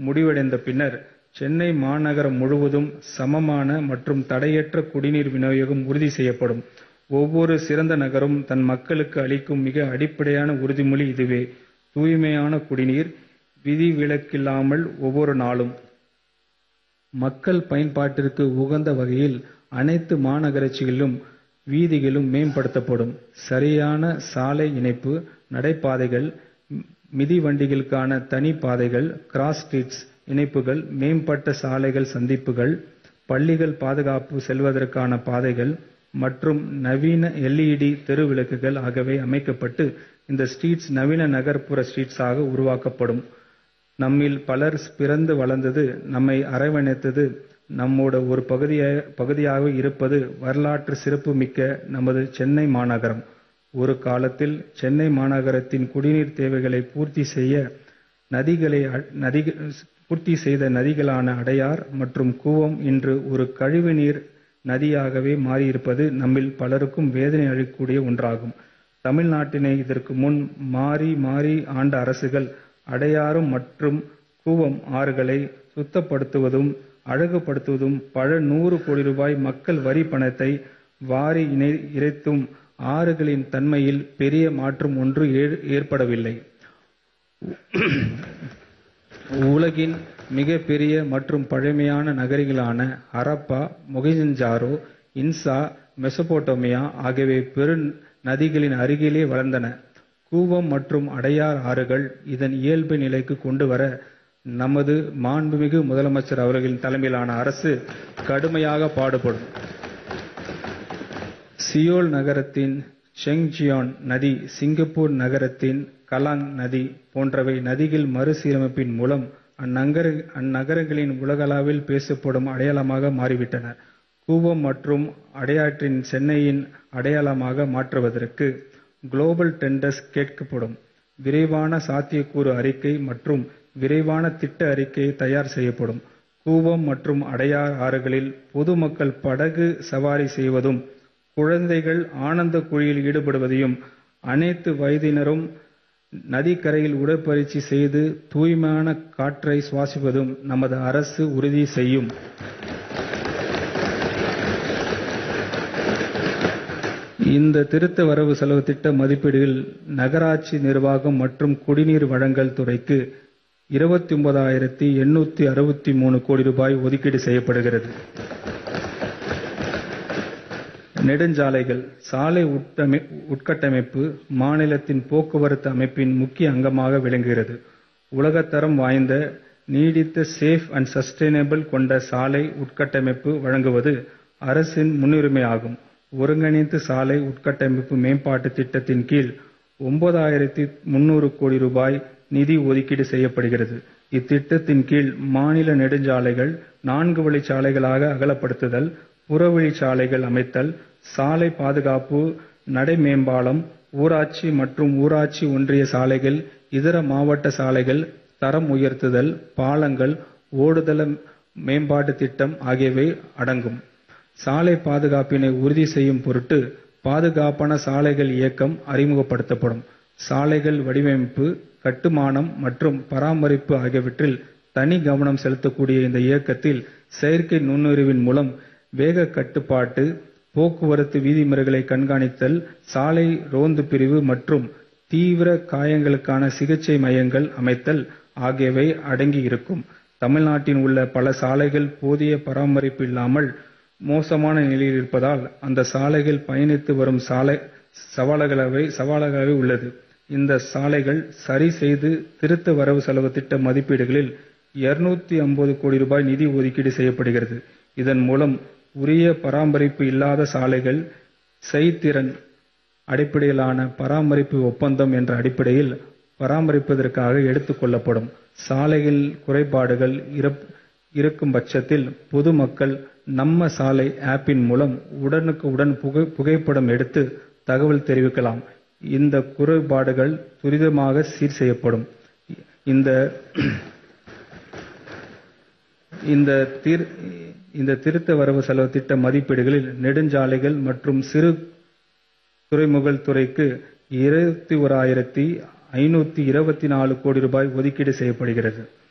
முடிவடைந்த பின்னர், சென்னை மாநகரம் முழுவதும் சமமான மற்றும் தடையற்ற குடிநீர் விநியோகம் உறுதி செய்யப்படும். ஒவ்வொரு சிறந்த நகரும் தன் மக்களுக்கு அளிக்கும் மிக அடிப்படையான உறுதிமொழி இதுவே. தூய்மையான குடிநீர், விதிவிலக்கில்லாமல் ஒவ்வொரு நாளும். மக்கள் பயன்பாட்டிற்கு உகந்த வகையில் அனைத்து மாநகராட்சிகளிலும் வீதிகளும் மேம்படுத்தப்படும். சரியான சாலை இணைப்பு, நடைபாதைகள், மிதிவண்டிகளுக்கான தனி பாதைகள், கிராஸ் ஸ்ட்ரீட்ஸ் இணைப்புகள், மேம்பட்ட சாலைகள் சந்திப்புகள், பள்ளிகள் பாதுகாப்பு செல்வதற்கான பாதைகள் மற்றும் நவீன எல். இ. டி. தெரு விளக்குகள் ஆகியவை அமைக்கப்பட்டு, இந்த ஸ்ட்ரீட்ஸ் நவீன நகர்ப்புற ஸ்ட்ரீட்ஸாக உருவாக்கப்படும். நம்மில் பலர் பிறந்து வளர்ந்தது, நம்மை அரவணைத்தது, நம்மோட ஒரு பகுதியாக இருப்பது வரலாற்று சிறப்பு மிக்க நமது சென்னை மாநகரம். ஒரு காலத்தில் சென்னை மாநகரத்தின் குடிநீர் தேவைகளை பூர்த்தி செய்த நதிகளான அடையார் மற்றும் கூவம் இன்று ஒரு கழிவுநீர் நதியாகவே மாறியிருப்பது நம்மில் பலருக்கும் வேதனை அளிக்கக்கூடிய ஒன்றாகும். தமிழ்நாட்டினை இதற்கு முன் மாறி மாறி ஆண்ட அரசுகள் அடையாறு மற்றும் கூவம் ஆறுகளை சுத்தப்படுத்துவதும், அழகுபடுத்துவதும், பல நூறு கோடி ரூபாய் மக்கள் வரி பணத்தை வாரி இறைத்தும் ஆறுகளின் தன்மையில் பெரிய மாற்றம் ஒன்றும் ஏற்படவில்லை. உலகின் மிகப் பெரிய மற்றும் பழமையான நகரங்களான ஹரப்பா, மொகெஞ்சதாரோ, இன்கா, மெசொப்பொட்டேமியா ஆகியவை பெருநதிகளின் அருகிலே வளர்ந்தன. கூவம் மற்றும் அடையார் ஆறுகள் இதன் இயல்பு நிலைக்கு கொண்டு வர நமது மாண்புமிகு முதலமைச்சர் அவர்களின் தலைமையிலான அரசு கடுமையாக பாடுபடும். சியோல் நகரத்தின் செங்ஜியாங் நதி, சிங்கப்பூர் நகரத்தின் கலாங் நதி போன்றவை நதிகள் மறுசீரமைப்பின் மூலம் அந்நகரங்களின் உலகளவில் பேசப்படும் அடையாளமாக மாறிவிட்டன. கூவம் மற்றும் அடையாற்றை சென்னையின் அடையாளமாக மாற்றுவதற்கு குளோபல் டெண்டர்ஸ் கேட்கப்படும். விரைவான சாத்தியக்கூறு அறிக்கை மற்றும் விரைவான திட்ட அறிக்கை தயார் செய்யப்படும். கூவம் மற்றும் அடையார் ஆறுகளில் பொதுமக்கள் படகு சவாரி செய்வதும், குழந்தைகள் ஆனந்த குளியலில் ஈடுபடுவதையும், அனைத்து வயதினரும் நதிக்கரையில் உடற்பயிற்சி செய்து தூய்மையான காற்றை சுவாசிப்பதையும் நமது அரசு உறுதி செய்யும். இந்த திருத்த வரவு செலவுத் திட்ட மதிப்பீடுகளில் நகராட்சி நிர்வாகம் மற்றும் குடிநீர் வழங்கல் துறைக்கு கோடி ரூபாய் ஒதுக்கீடு செய்யப்படுகிறது. நெடுஞ்சாலைகள் சாலை உட்கட்டமைப்பு மாநிலத்தின் போக்குவரத்து அமைப்பின் முக்கிய அங்கமாக விளங்குகிறது. உலகத்தரம் வாய்ந்த, நீடித்த, சேஃப் அண்ட் சஸ்டைனபிள் கொண்ட சாலை உட்கட்டமைப்பு வழங்குவது அரசின் முன்னுரிமையாகும். ஒருங்கிணைந்த சாலை உட்கட்டமைப்பு மேம்பாட்டுத் திட்டத்தின் கீழ் கோடி ரூபாய் நிதி ஒதுக்கீடு செய்யப்படுகிறது. இத்திட்டத்தின் கீழ் மாநில நெடுஞ்சாலைகள் நான்கு வழிச்சாலைகளாக அகலப்படுத்துதல், புறவழிச்சாலைகள் அமைத்தல், சாலை பாதுகாப்பு, நடைமேம்பாலம், ஊராட்சி மற்றும் ஊராட்சி ஒன்றிய சாலைகள், இதர மாவட்ட சாலைகள் தரம் உயர்த்துதல், பாலங்கள், ஓடுதள மேம்பாட்டுத் திட்டம் ஆகியவை அடங்கும். சாலை பாதுகாப்பினை உறுதி செய்யும் பொருட்டு பாதுகாப்பான சாலைகள் இயக்கம் அறிமுகப்படுத்தப்படும். சாலைகள் வடிவமைப்பு, கட்டுமானம் மற்றும் பராமரிப்பு ஆகியவற்றில் தனி கவனம் செலுத்தக்கூடிய இந்த இயக்கத்தில் செயற்கை நுண்ணறிவின் மூலம் வேகக் கட்டுப்பாட்டு, போக்குவரத்து விதிமுறைகளை கண்காணித்தல், சாலை ரோந்து பிரிவு மற்றும் தீவிர காயங்களுக்கான சிகிச்சை மையங்கள் அமைத்தல் ஆகியவை அடங்கியிருக்கும். தமிழ்நாட்டில் உள்ள பல சாலைகள் போதிய பராமரிப்பு இல்லாமல் மோசமான நிலையில் இருப்பதால் அந்த சாலைகள் பயணித்து வரும் சவாலாகவே உள்ளது. இந்த சாலைகள் சரி செய்து திருத்த வரவு செலவுத் திட்ட மதிப்பீடுகளில் கோடி ரூபாய் நிதி ஒதுக்கீடு செய்யப்படுகிறது. இதன் மூலம் உரிய பராமரிப்பு இல்லாத சாலைகள் செய்திறன் அடிப்படையிலான பராமரிப்பு ஒப்பந்தம் என்ற அடிப்படையில் பராமரிப்பதற்காக எடுத்துக் கொள்ளப்படும். சாலைகளில் குறைபாடுகள் இருக்கும் பட்சத்தில் பொதுமக்கள் நம்ம சாலை ஆப்பின் மூலம் உடனுக்குடன் புகைப்படம் எடுத்து தகவல் தெரிவிக்கலாம். இந்த குறைபாடுகள் துரிதமாக சீர் செய்யப்படும். இந்த திருத்த வரவு செலவுத் திட்ட மதிப்பீடுகளில் நெடுஞ்சாலைகள் மற்றும் சிறு துறைமுகங்கள் துறைக்கு கோடி ரூபாய் ஒதுக்கீடு செய்யப்படுகிறது.